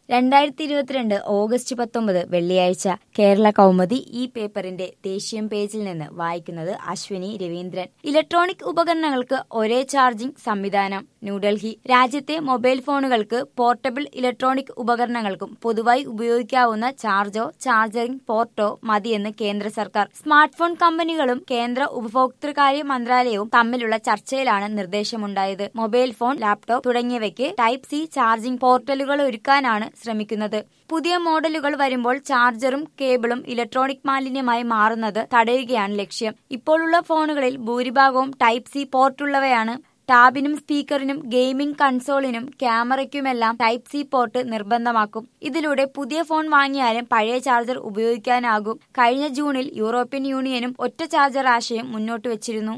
രണ്ടായിരത്തി ഇരുപത്തിരണ്ട് ഓഗസ്റ്റ് പത്തൊമ്പത് വെള്ളിയാഴ്ച കേരള കൗമുദി ഈ പേപ്പറിന്റെ ദേശീയം പേജിൽ നിന്ന് വായിക്കുന്നത് അശ്വിനി രവീന്ദ്രൻ ഇലക്ട്രോണിക് ഉപകരണങ്ങൾക്ക് ഒരേ ചാർജിംഗ് സംവിധാനം ന്യൂഡൽഹി രാജ്യത്തെ മൊബൈൽ ഫോണുകൾക്ക് പോർട്ടബിൾ ഇലക്ട്രോണിക് ഉപകരണങ്ങൾക്കും പൊതുവായി ഉപയോഗിക്കാവുന്ന ചാർജോ ചാർജറിംഗ് പോർട്ടോ മതിയെന്ന് കേന്ദ്ര സർക്കാർ സ്മാർട്ട് ഫോൺ കമ്പനികളും കേന്ദ്ര ഉപഭോക്തൃകാര്യ മന്ത്രാലയവും തമ്മിലുള്ള ചർച്ചയിലാണ് നിർദ്ദേശമുണ്ടായത് മൊബൈൽ ഫോൺ ലാപ്ടോപ്പ് തുടങ്ങിയവയ്ക്ക് ടൈപ്പ് സി ചാർജിംഗ് പോർട്ടലുകൾ ഒരുക്കാനാണ് ശ്രമിക്കുന്നത് പുതിയ മോഡലുകൾ വരുമ്പോൾ ചാർജറും കേബിളും ഇലക്ട്രോണിക് മാലിന്യമായി മാറുന്നത് തടയുകയാണ് ലക്ഷ്യം ഇപ്പോഴുള്ള ഫോണുകളിൽ ഭൂരിഭാഗവും ടൈപ്പ് സി പോർട്ടുള്ളവയാണ് ടാബിനും സ്പീക്കറിനും ഗെയിമിംഗ് കൺസോളിനും ക്യാമറയ്ക്കുമെല്ലാം ടൈപ്പ് സി പോർട്ട് നിർബന്ധമാക്കും ഇതിലൂടെ പുതിയ ഫോൺ വാങ്ങിയാലും പഴയ ചാർജർ ഉപയോഗിക്കാനാകും കഴിഞ്ഞ ജൂണിൽ യൂറോപ്യൻ യൂണിയനും ഒറ്റ ചാർജർ ആശയം മുന്നോട്ട് വച്ചിരുന്നു